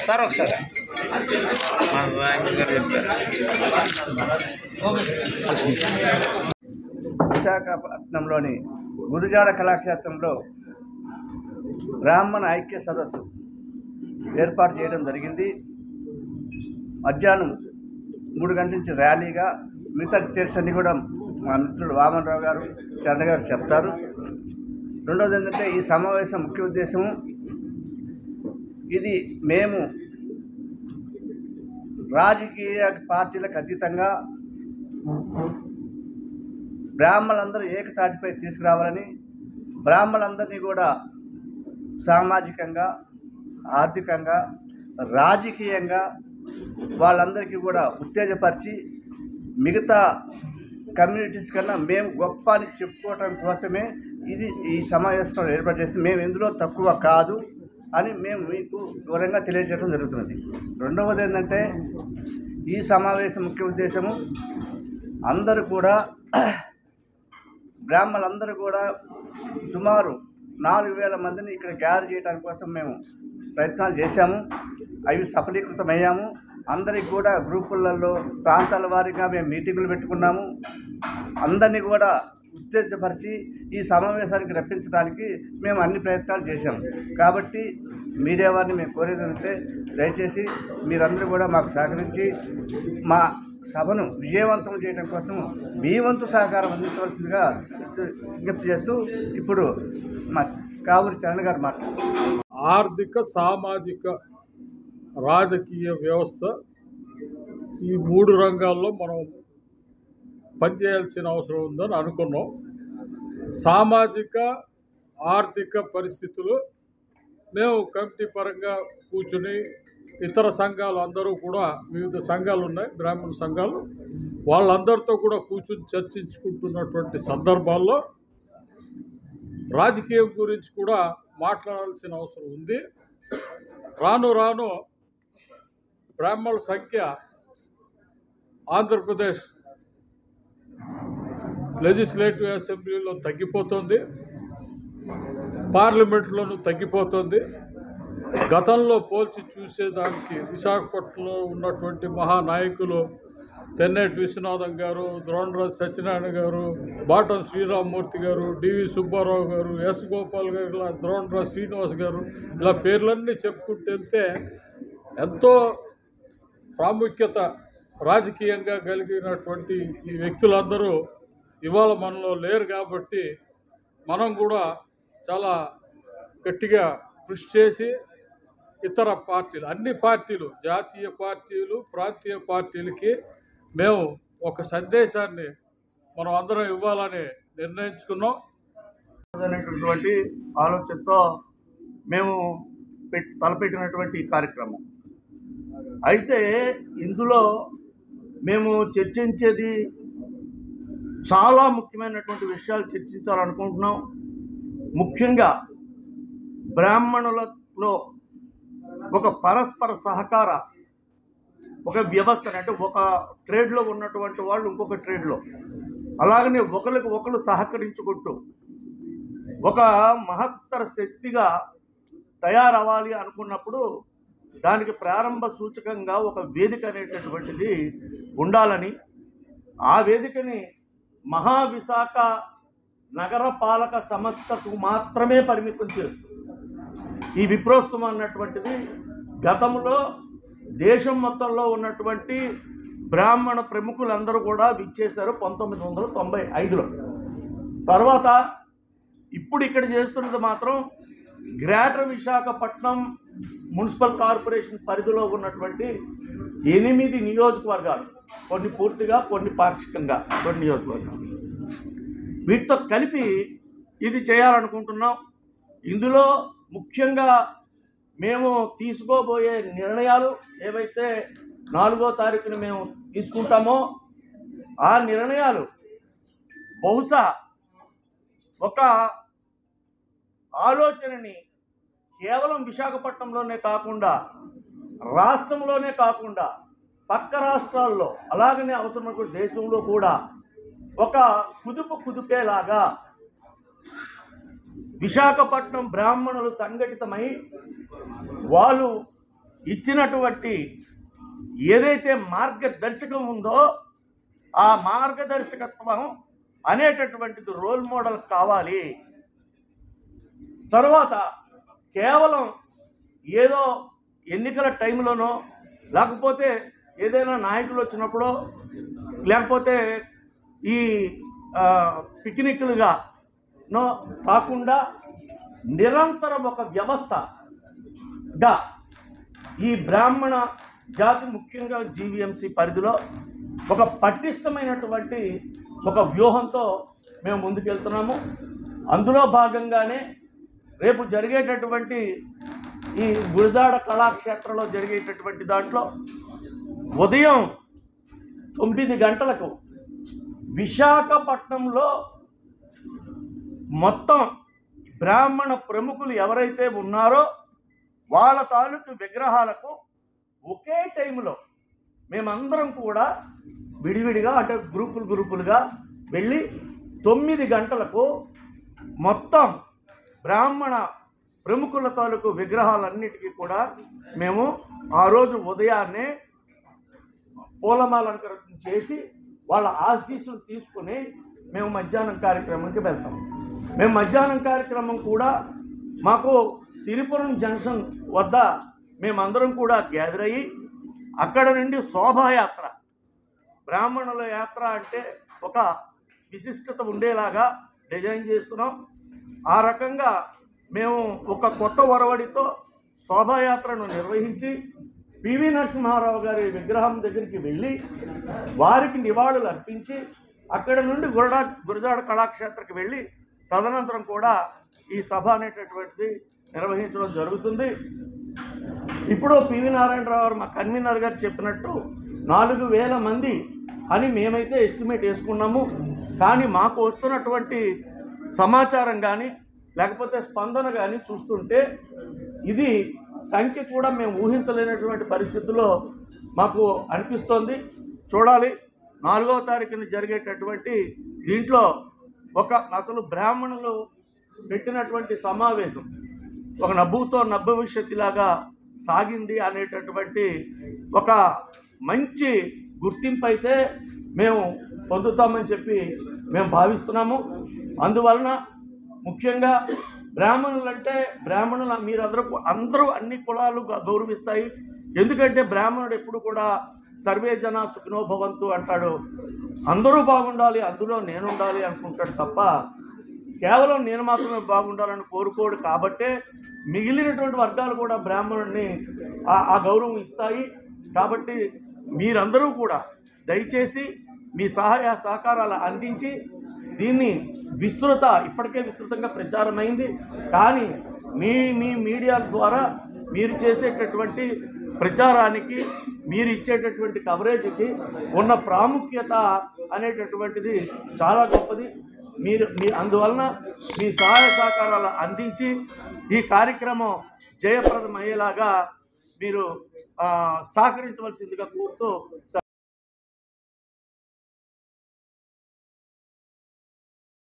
sir ఒకసారి మా rank గారు చెప్తారు విశాఖపట్నంలోని గురుజాడ కళాక్షేత్రంలో బ్రాహ్మణ ఐక్య సదస్సు ఏర్పాటు చేయడం జరిగింది మధ్యాహ్నం మూడు గంటల నుంచి ర్యాలీగా మిగతా డీటెయిల్స్ అన్నీ కూడా మా మిత్రుడు వామనరావు గారు చరణ్ గారు చెప్తారు రెండవది ఏంటంటే ఈ సమావేశం ముఖ్య ఉద్దేశము ఇది మేము రాజకీయ పార్టీలకు అతీతంగా బ్రాహ్మణులందరూ ఏకతాటిపై తీసుకురావాలని బ్రాహ్మణులందరినీ కూడా సామాజికంగా ఆర్థికంగా రాజకీయంగా వాళ్ళందరికీ కూడా ఉత్తేజపరిచి మిగతా కమ్యూనిటీస్ కన్నా మేము గొప్ప అని చెప్పుకోవటం కోసమే ఇది ఈ సమావేశం ఏర్పాటు చేస్తే మేము ఎందులో తక్కువ కాదు అని మేము మీకు వివరంగా తెలియజేయడం జరుగుతున్నది రెండవది ఏంటంటే ఈ సమావేశం ముఖ్య ఉద్దేశము అందరూ కూడా బ్రాహ్మణులందరూ కూడా సుమారు నాలుగు వేల మందిని ఇక్కడ గ్యాదర్ చేయడానికి కోసం మేము ప్రయత్నాలు చేశాము అవి సఫలీకృతమయ్యాము అందరికి కూడా గ్రూపులలో ప్రాంతాల వారీగా మేము మీటింగులు పెట్టుకున్నాము అందరినీ కూడా ఉత్తేజపరిచి ఈ సమావేశానికి రప్పించడానికి మేము అన్ని ప్రయత్నాలు చేశాము కాబట్టి మీడియా వారిని మేము కోరేది ఏంటంటే దయచేసి మీరందరూ కూడా మాకు సహకరించి మా సభను విజయవంతం చేయడం కోసం మీ వంతు సహకారం అందించవలసిందిగా విజ్ఞప్తి చేస్తూ ఇప్పుడు మా కావూరి చరణ్ గారు మాట్లాడుతున్నారు ఆర్థిక సామాజిక రాజకీయ వ్యవస్థ ఈ మూడు రంగాల్లో మనం పనిచేయాల్సిన అవసరం ఉందని అనుకున్నాం సామాజిక ఆర్థిక పరిస్థితులు మేము కమిటీ పరంగా కూర్చుని ఇతర సంఘాలు అందరూ కూడా వివిధ సంఘాలు ఉన్నాయి బ్రాహ్మణ సంఘాలు వాళ్ళందరితో కూడా కూర్చుని చర్చించుకుంటున్నటువంటి సందర్భాల్లో రాజకీయం గురించి కూడా మాట్లాడాల్సిన అవసరం ఉంది రాను రాను బ్రాహ్మణుల సంఖ్య ఆంధ్రప్రదేశ్ లెజిస్లేటివ్ అసెంబ్లీలో తగ్గిపోతుంది పార్లమెంట్లోనూ తగ్గిపోతుంది గతంలో పోల్చి చూసేదానికి విశాఖపట్నంలో ఉన్నటువంటి మహానాయకులు తెన్నేటి విశ్వనాథం గారు ద్రోణరాజు సత్యనారాయణ గారు బాటం శ్రీరామ్మూర్తి గారు డివి సుబ్బారావు గారు ఎస్ గోపాల్ గారు ఇలా ద్రోణరాజు శ్రీనివాస్ గారు ఇలా పేర్లన్నీ చెప్పుకుంటూ వెళ్తే ఎంతో ప్రాముఖ్యత రాజకీయంగా కలిగినటువంటి ఈ వ్యక్తులందరూ ఇవాళ మనలో లేరు కాబట్టి మనం కూడా చాలా గట్టిగా కృషి చేసి ఇతర పార్టీలు అన్ని పార్టీలు జాతీయ పార్టీలు ప్రాంతీయ పార్టీలకి మేము ఒక సందేశాన్ని మనం అందరం ఇవ్వాలని నిర్ణయించుకున్నాం అనేటటువంటి ఆలోచనతో మేము పెట్ తలపెట్టినటువంటి ఈ కార్యక్రమం అయితే ఇందులో మేము చర్చించేది చాలా ముఖ్యమైనటువంటి విషయాలు చర్చించాలనుకుంటున్నాం ముఖ్యంగా బ్రాహ్మణులలో ఒక పరస్పర సహకార ఒక వ్యవస్థ అంటే ఒక ట్రేడ్లో ఉన్నటువంటి వాళ్ళు ఇంకొక ట్రేడ్లో అలాగనే ఒకరికి ఒకరు సహకరించుకుంటూ ఒక మహత్తర శక్తిగా తయారవ్వాలి అనుకున్నప్పుడు దానికి ప్రారంభ సూచకంగా ఒక వేదిక అనేటటువంటిది ఉండాలని ఆ వేదికని మహావిశాఖ నగర పాలక సంస్థకు మాత్రమే పరిమితం చేస్తుంది ఈ విప్రోత్సవం అన్నటువంటిది గతంలో దేశం మొత్తంలో ఉన్నటువంటి బ్రాహ్మణ ప్రముఖులందరూ కూడా విచ్చేశారు పంతొమ్మిది వందల తొంభై ఐదులో తర్వాత ఇప్పుడు ఇక్కడ చేస్తున్నది మాత్రం గ్రేటర్ విశాఖపట్నం మున్సిపల్ కార్పొరేషన్ పరిధిలో ఉన్నటువంటి ఎనిమిది నియోజకవర్గాలు కొన్ని పూర్తిగా కొన్ని పాక్షికంగా కొన్ని నియోజకవర్గాలు వీటితో కలిపి ఇది చేయాలనుకుంటున్నాం ఇందులో ముఖ్యంగా మేము తీసుకోబోయే నిర్ణయాలు ఏవైతే నాలుగో తారీఖున మేము తీసుకుంటామో ఆ నిర్ణయాలు బహుశా ఒక ఆలోచనని కేవలం విశాఖపట్నంలోనే కాకుండా రాష్ట్రంలోనే కాకుండా పక్క రాష్ట్రాల్లో అలాగనే అవసరమైన దేశంలో కూడా ఒక కుదుపు కుదిపేలాగా విశాఖపట్నం బ్రాహ్మణులు సంఘటితమై వాళ్ళు ఇచ్చినటువంటి ఏదైతే మార్గదర్శకం ఉందో ఆ మార్గదర్శకత్వం అనేటటువంటిది రోల్ మోడల్ కావాలి తర్వాత కేవలం ఏదో ఎన్నికల టైంలోనో లేకపోతే ఏదైనా నాయకులు వచ్చినప్పుడో లేకపోతే ఈ ఆ, పిక్నిక్లుగా నో కాకుండా నిరంతరం ఒక వ్యవస్థగా ఈ బ్రాహ్మణ జాతి ముఖ్యంగా జీవీఎంసీ పరిధిలో ఒక పటిష్టమైనటువంటి ఒక వ్యూహంతో మేము ముందుకెళ్తున్నాము అందులో భాగంగానే రేపు జరిగేటటువంటి ఈ గురజాడ కళాక్షేత్రంలో జరిగేటటువంటి దాంట్లో ఉదయం తొమ్మిది గంటలకు విశాఖపట్నంలో మొత్తం బ్రాహ్మణ ప్రముఖులు ఎవరైతే ఉన్నారో వాళ్ళ తాలూకు విగ్రహాలకు ఒకే టైంలో మేమందరం కూడా విడివిడిగా అంటే గ్రూపులు గ్రూపులుగా వెళ్ళి తొమ్మిది గంటలకు మొత్తం బ్రాహ్మణ ప్రముఖుల తాలూకు విగ్రహాలన్నిటికీ కూడా మేము ఆ రోజు ఉదయాన్నే పూలమాలంకరణ చేసి వాళ్ళ ఆశీస్సులు తీసుకుని మేము మధ్యాహ్నం కార్యక్రమంకి వెళ్తాం మేము మధ్యాహ్నం కార్యక్రమం కూడా మాకు సిరిపురం జంక్షన్ వద్ద మేమందరం కూడా గ్యాదర్ అయ్యి అక్కడ నుండి శోభాయాత్ర బ్రాహ్మణుల యాత్ర అంటే ఒక విశిష్టత ఉండేలాగా డిజైన్ చేస్తున్నాం ఆ రకంగా మేము ఒక కొత్త ఒరవడితో శోభాయాత్రను నిర్వహించి పివి నరసింహారావు గారి విగ్రహం దగ్గరికి వెళ్ళి వారికి నివాళులు అర్పించి అక్కడ నుండి గురడా గురజాడ కళాక్షేత్రకి వెళ్ళి తదనంతరం కూడా ఈ సభ అనేటటువంటిది నిర్వహించడం జరుగుతుంది ఇప్పుడు పివి నారాయణరావు గారు మా కన్వీనర్ గారు చెప్పినట్టు నాలుగు వేల మంది అని మేమైతే ఎస్టిమేట్ వేసుకున్నాము కానీ మాకు వస్తున్నటువంటి సమాచారం కానీ లేకపోతే స్పందన కానీ చూస్తుంటే ఇది సంఖ్య కూడా మేము ఊహించలేనటువంటి పరిస్థితుల్లో మాకు అనిపిస్తోంది చూడాలి నాలుగవ తారీఖున జరిగేటటువంటి దీంట్లో ఒక అసలు బ్రాహ్మణులు పెట్టినటువంటి సమావేశం ఒక నవ్వుతో నవ్వు భవిష్యత్తులాగా సాగింది అనేటటువంటి ఒక మంచి గుర్తింపు అయితే మేము పొందుతామని చెప్పి మేము భావిస్తున్నాము అందువలన ముఖ్యంగా బ్రాహ్మణులు అంటే బ్రాహ్మణులు మీరందరూ అందరూ అన్ని కులాలు గ- గౌరవిస్తాయి ఎందుకంటే బ్రాహ్మణుడు ఎప్పుడు కూడా సర్వే జన సుఖినో భవంతు అంటాడు అందరూ బాగుండాలి అందులో నేను ఉండాలి అనుకుంటాడు తప్ప కేవలం నేను మాత్రమే బాగుండాలని కోరుకోడు కాబట్టే మిగిలినటువంటి వర్గాలు కూడా బ్రాహ్మణుడిని ఆ- ఆ గౌరవం ఇస్తాయి కాబట్టి మీరందరూ కూడా దయచేసి మీ సహాయ సహకారాలు అందించి దీన్ని విస్తృత ఇప్పటికే విస్తృతంగా ప్రచారమైంది కానీ మీ మీ మీడియా ద్వారా మీరు చేసేటటువంటి ప్రచారానికి మీరు ఇచ్చేటటువంటి కవరేజ్కి ఉన్న ప్రాముఖ్యత అనేటటువంటిది చాలా గొప్పది మీరు మీ అందువలన మీ సహాయ సహకారాలు అందించి ఈ కార్యక్రమం జయప్రదం అయ్యేలాగా మీరు ఆ, సహకరించవలసిందిగా కోరుతూ